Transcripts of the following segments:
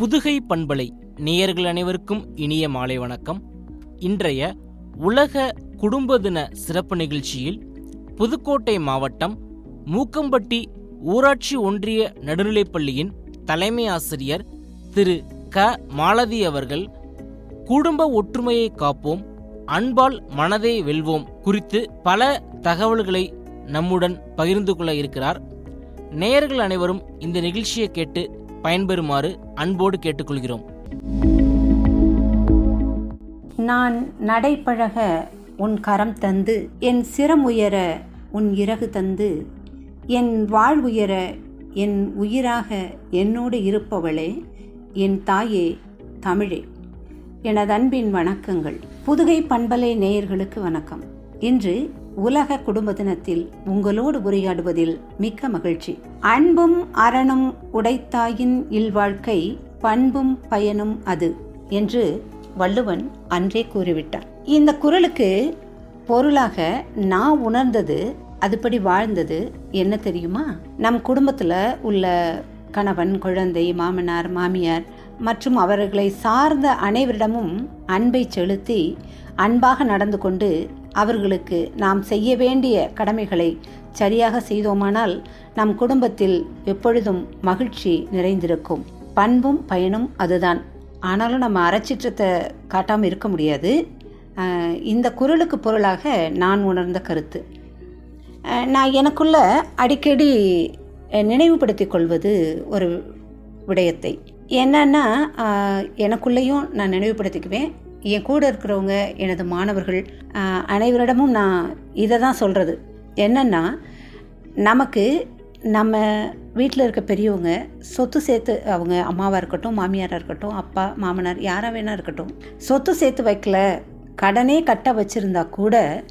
புதுகை பண்பலை நேயர்கள் அனைவருக்கும் இனிய மாலை வணக்கம் இன்றைய உலக குடும்ப தின சிறப்பு நிகழ்ச்சியில் புதுக்கோட்டை மாவட்டம் மூக்கம்பட்டி ஊராட்சி ஒன்றிய நடுநிலைப்பள்ளியின் தலைமை ஆசிரியர் திரு க மாலதி அவர்கள் குடும்ப ஒற்றுமையை காப்போம் அன்பால் மனதை வெல்வோம் குறித்து பல தகவல்களை நம்முடன் பகிர்ந்து கொள்ள இருக்கிறார் நேயர்கள் அனைவரும் இந்த நிகழ்ச்சியை கேட்டு பயன்பெறுமாறு அன்போடு கேட்டுக்கொள்கிறோம் நான் நடைப்பழக உன் கரம் தந்து என் சிரம் உயர உன் இறகு தந்து என் வாழ்வுயர என் உயிராக என்னோடு இருப்பவளே என் தாயே தமிழே எனது அன்பின் வணக்கங்கள் புதுகை பண்பலை நேயர்களுக்கு வணக்கம் இன்று உலக குடும்ப தினத்தில் உங்களோடு உரையாடுவதில் மிக்க மகிழ்ச்சி அன்பும் அறனும் உடைத்தாயின் இல்வாழ்க்கை பண்பும் பயனும் அது என்று வள்ளுவன் அன்றே கூறிவிட்டான் இந்த குரலுக்கு பொருளாக நான் உணர்ந்தது அதுபடி வாழ்ந்தது என்ன தெரியுமா நம் குடும்பத்தில் உள்ள கணவன் குழந்தை மாமனார் மாமியார் மற்றும் அவர்களை சார்ந்த அனைவரிடமும் அன்பை செலுத்தி அன்பாக நடந்து கொண்டு அவர்களுக்கு நாம் செய்ய வேண்டிய கடமைகளை சரியாக செய்தோமானால் நம் குடும்பத்தில் எப்பொழுதும் மகிழ்ச்சி நிறைந்திருக்கும் பண்பும் பயனும் அதுதான் ஆனாலும் நம்ம அறச்சிற்றத்தை காட்டாமல் இருக்க முடியாது இந்த குரலுக்கு பொருளாக நான் உணர்ந்த கருத்து நான் எனக்குள்ள அடிக்கடி நினைவுபடுத்திக் கொள்வது ஒரு விடயத்தை என்னன்னா எனக்குள்ளேயும் நான் நினைவுபடுத்திக்குவேன் என் கூட இருக்கிறவங்க எனது மாணவர்கள் அனைவரிடமும் நான் இதை தான் சொல்கிறது என்னென்னா நமக்கு நம்ம வீட்டில் இருக்க பெரியவங்க சொத்து சேர்த்து அவங்க அம்மாவாக இருக்கட்டும் மாமியாராக இருக்கட்டும் அப்பா மாமனார் யாராக வேணா இருக்கட்டும் சொத்து சேர்த்து வைக்கல கடனே கட்ட வச்சுருந்தா கூட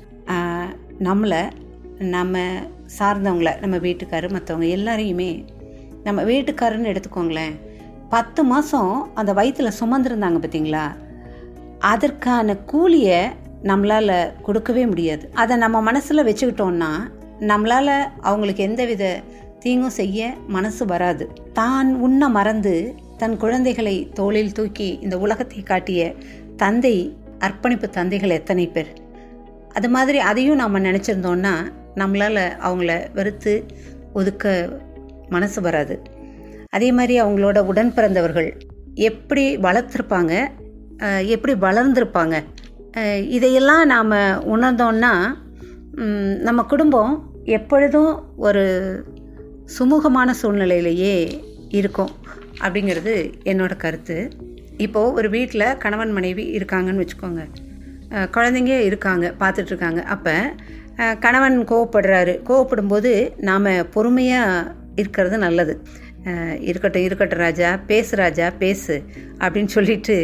நம்மளை நம்ம சார்ந்தவங்கள நம்ம வீட்டுக்காரர் மற்றவங்க எல்லாரையுமே நம்ம வீட்டுக்காரன்னு எடுத்துக்கோங்களேன் பத்து மாதம் அந்த வயிற்றில் சுமந்துருந்தாங்க பார்த்தீங்களா அதற்கான கூலியை நம்மளால் கொடுக்கவே முடியாது அதை நம்ம மனசில் வச்சுக்கிட்டோன்னா நம்மளால் அவங்களுக்கு எந்தவித தீங்கும் செய்ய மனசு வராது தான் உண்ண மறந்து தன் குழந்தைகளை தோளில் தூக்கி இந்த உலகத்தை காட்டிய தந்தை அர்ப்பணிப்பு தந்தைகள் எத்தனை பேர் அது மாதிரி அதையும் நம்ம நினச்சிருந்தோன்னா நம்மளால் அவங்கள வெறுத்து ஒதுக்க மனசு வராது அதே மாதிரி அவங்களோட உடன் பிறந்தவர்கள் எப்படி வளர்த்துருப்பாங்க எப்படி வளர்ந்துருப்பாங்க இதையெல்லாம் நாம் உணர்ந்தோன்னா நம்ம குடும்பம் எப்பொழுதும் ஒரு சுமூகமான சூழ்நிலையிலேயே இருக்கும் அப்படிங்கிறது என்னோட கருத்து இப்போது ஒரு வீட்டில் கணவன் மனைவி இருக்காங்கன்னு வச்சுக்கோங்க குழந்தைங்க இருக்காங்க பார்த்துட்ருக்காங்க அப்போ கணவன் கோவப்படுறாரு கோவப்படும்போது நாம் பொறுமையாக இருக்கிறது நல்லது இருக்கட்டும் இருக்கட்டும் ராஜா பேசு ராஜா பேசு அப்படின்னு சொல்லிட்டு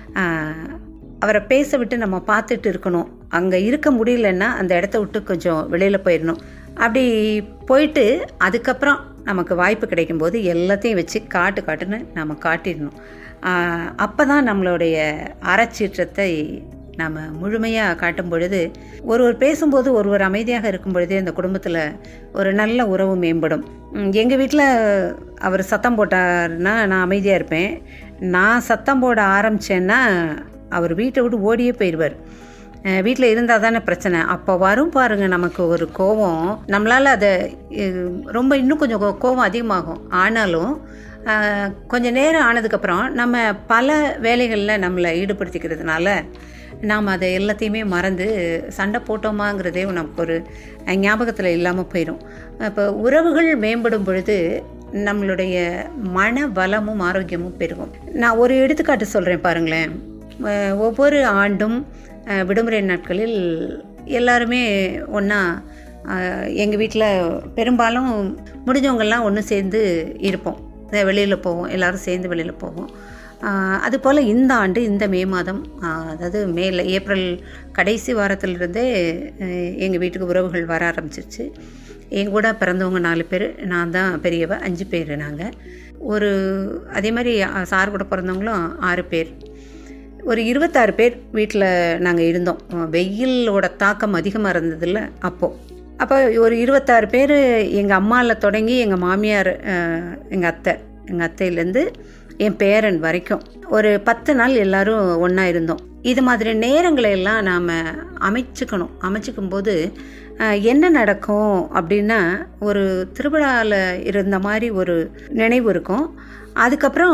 அவரை பேச விட்டு நம்ம பார்த்துட்டு இருக்கணும் அங்கே இருக்க முடியலன்னா அந்த இடத்த விட்டு கொஞ்சம் வெளியில் போயிடணும் அப்படி போயிட்டு அதுக்கப்புறம் நமக்கு வாய்ப்பு கிடைக்கும்போது எல்லாத்தையும் வச்சு காட்டு காட்டுன்னு நம்ம காட்டிடணும் அப்போ தான் நம்மளுடைய அறச்சீற்றத்தை நம்ம முழுமையாக காட்டும் பொழுது ஒருவர் பேசும்போது ஒருவர் அமைதியாக இருக்கும் பொழுதே அந்த குடும்பத்தில் ஒரு நல்ல உறவு மேம்படும் எங்கள் வீட்டில் அவர் சத்தம் போட்டார்னா நான் அமைதியாக இருப்பேன் நான் சத்தம் போட ஆரம்பித்தேன்னா அவர் வீட்டை விட்டு ஓடியே போயிடுவார் வீட்டில் இருந்தால் தானே பிரச்சனை அப்போ வரும் பாருங்கள் நமக்கு ஒரு கோவம் நம்மளால் அதை ரொம்ப இன்னும் கொஞ்சம் கோவம் அதிகமாகும் ஆனாலும் கொஞ்சம் நேரம் ஆனதுக்கப்புறம் நம்ம பல வேலைகளில் நம்மளை ஈடுபடுத்திக்கிறதுனால நாம் அதை எல்லாத்தையுமே மறந்து சண்டை போட்டோமாங்கிறதே நமக்கு ஒரு ஞாபகத்தில் இல்லாமல் போயிடும் இப்போ உறவுகள் மேம்படும் பொழுது நம்மளுடைய மன பலமும் ஆரோக்கியமும் பெருகும் நான் ஒரு எடுத்துக்காட்டு சொல்கிறேன் பாருங்களேன் ஒவ்வொரு ஆண்டும் விடுமுறை நாட்களில் எல்லாருமே ஒன்றா எங்கள் வீட்டில் பெரும்பாலும் முடிஞ்சவங்கெல்லாம் ஒன்று சேர்ந்து இருப்போம் வெளியில் போவோம் எல்லோரும் சேர்ந்து வெளியில் போவோம் அதுபோல் இந்த ஆண்டு இந்த மே மாதம் அதாவது மேல ஏப்ரல் கடைசி வாரத்திலிருந்தே எங்கள் வீட்டுக்கு உறவுகள் வர ஆரம்பிச்சிருச்சு என் கூட பிறந்தவங்க நாலு பேர் நான் தான் பெரியவ அஞ்சு பேர் நாங்கள் ஒரு அதே மாதிரி சார் கூட பிறந்தவங்களும் ஆறு பேர் ஒரு இருபத்தாறு பேர் வீட்டில் நாங்கள் இருந்தோம் வெயிலோட தாக்கம் அதிகமாக இருந்ததில்ல அப்போது அப்போ ஒரு இருபத்தாறு பேர் எங்கள் அம்மாவில் தொடங்கி எங்கள் மாமியார் எங்கள் அத்தை எங்கள் அத்தையிலேருந்து என் பேரன் வரைக்கும் ஒரு பத்து நாள் எல்லாரும் ஒன்றா இருந்தோம் இது மாதிரி நேரங்களை எல்லாம் நாம் அமைச்சுக்கணும் அமைச்சுக்கும் போது அஹ், என்ன நடக்கும் அப்படின்னா ஒரு திருவிழாவில் இருந்த மாதிரி ஒரு நினைவு இருக்கும் அதுக்கப்புறம்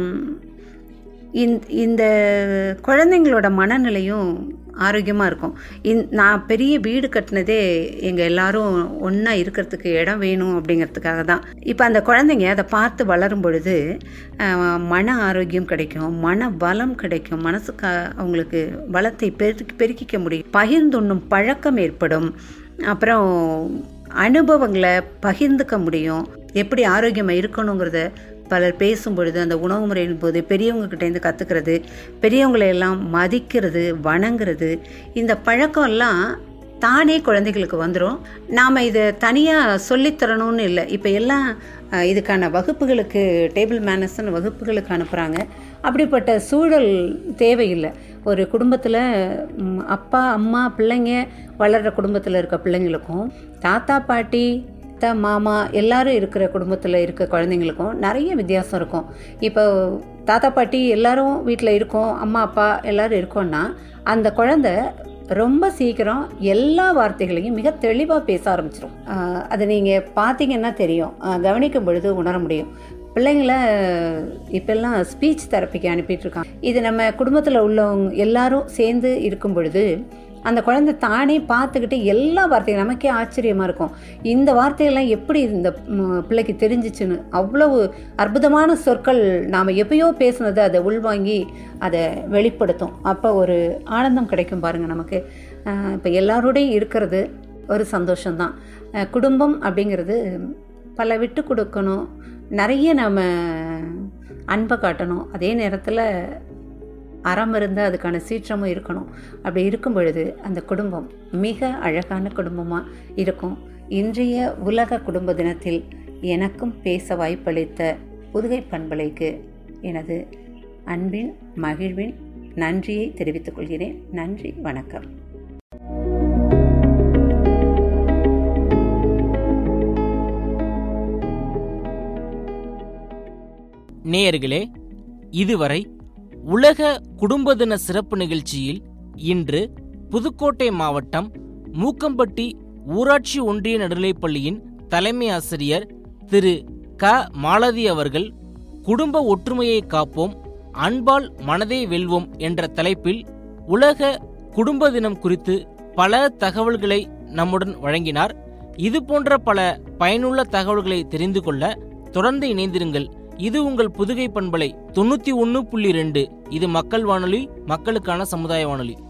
இந்த இந்த குழந்தைங்களோட மனநிலையும் ஆரோக்கியமாக இருக்கும் இந் நான் பெரிய வீடு கட்டினதே எங்கள் எல்லாரும் ஒன்றா இருக்கிறதுக்கு இடம் வேணும் அப்படிங்கிறதுக்காக தான் இப்போ அந்த குழந்தைங்க அதை பார்த்து வளரும் பொழுது அஹ், மன ஆரோக்கியம் கிடைக்கும் மன பலம் கிடைக்கும் மனசுக்கு அவங்களுக்கு பலத்தை பெருக்கி பெருக்கிக்க முடியும் பகிர்ந்துண்ணும் பழக்கம் ஏற்படும் அப்புறம் அனுபவங்களை பகிர்ந்துக்க முடியும் எப்படி ஆரோக்கியமாக இருக்கணுங்கிறத பலர் பேசும் பொழுது அந்த உணவு முறையின் போது பெரியவங்க கிட்டேருந்து கற்றுக்கிறது பெரியவங்களை எல்லாம் மதிக்கிறது வணங்குறது இந்த பழக்கம் எல்லாம் தானே குழந்தைகளுக்கு வந்துடும் நாம் இதை தனியாக சொல்லித்தரணும்னு இல்லை இப்போ எல்லாம் அஹ், இதுக்கான வகுப்புகளுக்கு டேபிள் மேனர்ஸ்னு வகுப்புகளுக்கு அனுப்புகிறாங்க அப்படிப்பட்ட சூழல் தேவையில்லை ஒரு குடும்பத்தில் ம், அப்பா அம்மா பிள்ளைங்க வளர்கிற குடும்பத்தில் இருக்க பிள்ளைங்களுக்கும் தாத்தா பாட்டி அத்தை மாமா எல்லாரும் இருக்கிற குடும்பத்தில் இருக்க குழந்தைங்களுக்கும் நிறைய வித்தியாசம் இருக்கும் இப்போ தாத்தா பாட்டி எல்லாரும் வீட்டில் இருக்கோம் அம்மா அப்பா எல்லாரும் இருக்கோம்னா அந்த குழந்தை ரொம்ப சீக்கிரம் எல்லா வார்த்தைகளையும் மிக தெளிவாக பேச ஆரம்பிச்சிடும் அதை நீங்கள் பார்த்தீங்கன்னா தெரியும் ஆஹ் கவனிக்கும் பொழுது உணர முடியும் பிள்ளைங்கள இப்பெல்லாம் ஸ்பீச் தெரப்பிக்கு அனுப்பிட்டு இருக்காங்க இது நம்ம குடும்பத்தில் உள்ளவங்க எல்லாரும் சேர்ந்து இருக்கும் பொழுது அந்த குழந்தை தானே பார்த்துக்கிட்டு எல்லா வார்த்தையும் நமக்கே ஆச்சரியமாக இருக்கும் இந்த வார்த்தையெல்லாம் எப்படி இந்த ம், பிள்ளைக்கு தெரிஞ்சிச்சுன்னு அவ்வளவு அற்புதமான சொற்கள் நாம் எப்பயோ பேசுனதை அதை உள்வாங்கி அதை வெளிப்படுத்தும் அப்போ ஒரு ஆனந்தம் கிடைக்கும் பாருங்கள் நமக்கு இப்போ எல்லாரோடையும் இருக்கிறது ஒரு சந்தோஷம்தான் அஹ், குடும்பம் அப்படிங்கிறது பல விட்டு கொடுக்கணும் நிறைய நம்ம அன்பை காட்டணும் அதே நேரத்தில் அறம் இருந்து அதுக்கான சீற்றமும் இருக்கணும் அப்படி இருக்கும் பொழுது அந்த குடும்பம் மிக அழகான குடும்பமாக இருக்கும் இன்றைய உலக குடும்ப தினத்தில் எனக்கும் பேச வாய்ப்பளித்த புதுகை பண்பலைக்கு எனது அன்பின் மகிழ்வின் நன்றியை தெரிவித்துக் கொள்கிறேன் நன்றி வணக்கம் நேயர்களே இதுவரை உலக குடும்ப தின சிறப்பு நிகழ்ச்சியில் இன்று புதுக்கோட்டை மாவட்டம் மூக்கம்பட்டி ஊராட்சி ஒன்றிய நடுநிலைப்பள்ளியின் தலைமை ஆசிரியர் திரு க மாலதி அவர்கள் குடும்ப ஒற்றுமையை காப்போம் அன்பால் மனதை வெல்வோம் என்ற தலைப்பில் உலக குடும்ப தினம் குறித்து பல தகவல்களை நம்முடன் வழங்கினார் இது போன்ற பல பயனுள்ள தகவல்களை தெரிந்து கொள்ள தொடர்ந்து இணைந்திருங்கள் இது உங்கள் புதுகை பண்பலை தொண்ணூத்தி ஒன்னு புள்ளி ரெண்டு இது மக்கள் வானொலி மக்களுக்கான சமுதாய வானொலி